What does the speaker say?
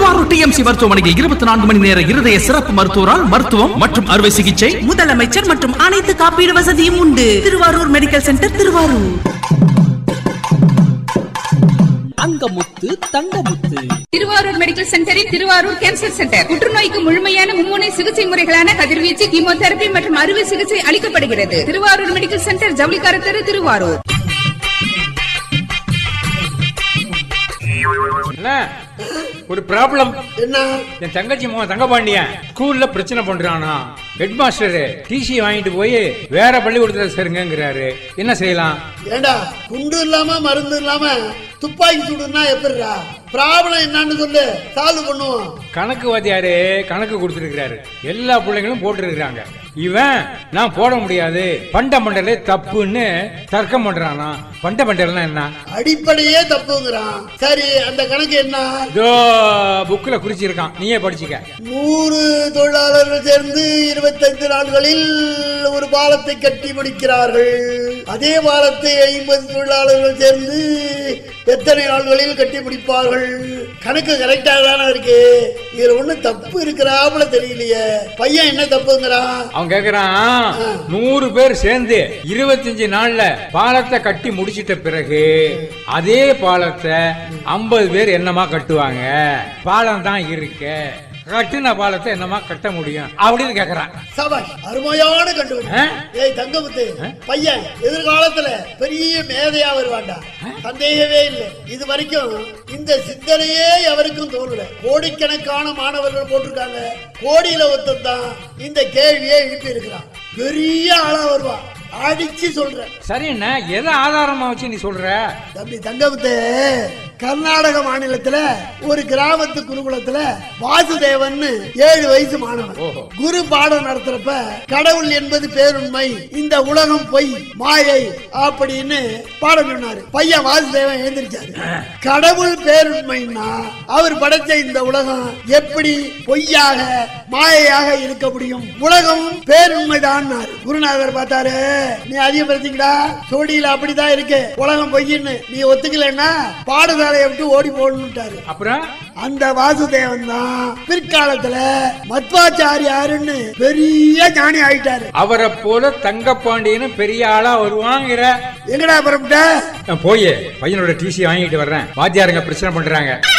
Thiruvarur TMC மருத்துவமனையில் இருபத்தி நான்கு மணி நேர இருதய சிறப்பு மருத்துவரால் மருத்துவம் மற்றும் அறுவை சிகிச்சை முதலமைச்சர் மற்றும் அனைத்து காப்பீடு வசதியும் உண்டு Thiruvarur medical centre Thiruvarur Angamuthu Thangamuthu Thiruvarur medical சென்டரில் திருவாரூர் கேன்சர் சென்டர் புற்றுநோய்க்கு முழுமையான மும்முனை சிகிச்சை முறைகளான கதிர்வீச்சு கீமோதெரபி மற்றும் அறுவை சிகிச்சை அளிக்கப்படுகிறது திருவாரூர் மெடிக்கல் சென்டர் ஜவுளிக்கார தெரு திருவாரூர் அண்ணா, ஒரு ப்ராப்ளம் என்ன என் தங்கச்சி மகன் தங்கபாண்டியன் ஸ்கூல்ல பிரச்சனை பண்றானா ஹெட் மாஸ்டர் டிசி வாங்கிட்டு போய் வேற பள்ளிக்கூடத்துல சேருங்கிறாரு என்ன செய்யலாம் ஏண்டா குண்டு இல்லாம மருந்து இல்லாம துப்பாக்கி சுடுனா எப்படிடா ப்ராப்ளம் என்னன்னு சொல்லு சால்வ் பண்ணுவோம் கணக்கு வாத்தியாரு கணக்கு கொடுத்துருக்கிறாரு எல்லா பிள்ளைங்களும் போட்டுருக்காங்க இவன் நான் போட முடியாது பண்ட மண்டலே தப்புன்னு தர்க்கம் பண்றானா பண்ட மண்டல்னா என்ன அடிப்படையே தப்புங்கிறான் சரி அந்த கணக்கு என்ன இதோ புக்ல குறிச்சிருக்கான் நீயே படிச்சுக்க நூறு தொழிலாளர்கள் சேர்ந்து இருபத்தைந்து நாட்களில் ஒரு பாலத்தை கட்டி முடிக்கிறார்கள் அதே பாலத்தை ஐம்பது தொழிலாளர்கள் சேர்ந்து எத்தனை நாள்களில் கட்டி முடிப்பார்கள் கணக்கு கரெக்டாக தானே இருக்கு இதுல ஒண்ணு தப்பு இருக்கிறாப்புல தெரியலையே பையன் என்ன தப்புங்கிறான் அவன் கேக்குறான் நூறு பேர் சேர்ந்து இருபத்தஞ்சு நாள்ல பாலத்தை கட்டி முடிச்சிட்ட பிறகு அதே பாலத்தை ஐம்பது பேர் என்னமா கட்டுவாங்க பாலம் தான் இருக்கு கட்டுன பாலத்தை என்னமா கட்ட முடியும் அப்படின்னு கேக்குறான் சபாஷ் அருமையான கண்டுபிடி ஆ? ஏய் தங்கமுத்து பையன் எதிர்காலத்துல பெரிய மேதையா வருவான்டா சந்தேகமே இல்லை இது வரைக்கும் இந்த சிந்தனையே எவருக்கும் தோணல கோடிக்கணக்கான மாணவர்கள் போட்டிருக்காங்க கோடியில ஒருத்தன் தான் இந்த கேள்வியை எழுப்பி இருக்கிறான் பெரிய ஆளா வருவான் அடிச்சு சொல்றேன் சரி என்ன எதை ஆதாரமா வச்சு நீ சொல்ற தம்பி தங்கமுத்து கர்நாடக மாநிலத்துல ஒரு கிராமத்து குருகுலத்துல வாசுதேவன் ஏழு வயசு மாணவன் ஓஹோ. குரு பாடம் நடத்துறப்ப கடவுள் என்பது பேருண்மை இந்த உலகம் பொய் மாயை அப்படின்னு பாடம் சொன்னாரு பையன் வாசுதேவன் எழுந்திருச்சாரு கடவுள் பேருண்மைன்னா அவர் படைச்ச இந்த உலகம் எப்படி பொய்யாக மாயையாக இருக்க முடியும் உலகம் பேருண்மைதான் குருநாதர் பார்த்தாரு நீ அதிகப்படுத்திக்கடா சோடியில அப்படிதான் இருக்கு உலகம் பொய்ன்னு நீ ஒத்துக்கலைன்னா பாடசாலையை விட்டு ஓடி போடணுட்டாரு அப்புறம் அந்த வாசுதேவன் தான் பிற்காலத்துல மத்வாச்சாரியாருன்னு பெரிய ஞானி ஆயிட்டாரு அவரை போல தங்கப்பாண்டியன்னு பெரிய ஆளா வருவாங்கிற எங்கடா புறப்பட்ட நான் போய் பையனோட டிசி வாங்கிட்டு வர்றேன் வாத்தியாருங்க பிரச்சனை பண்றாங்க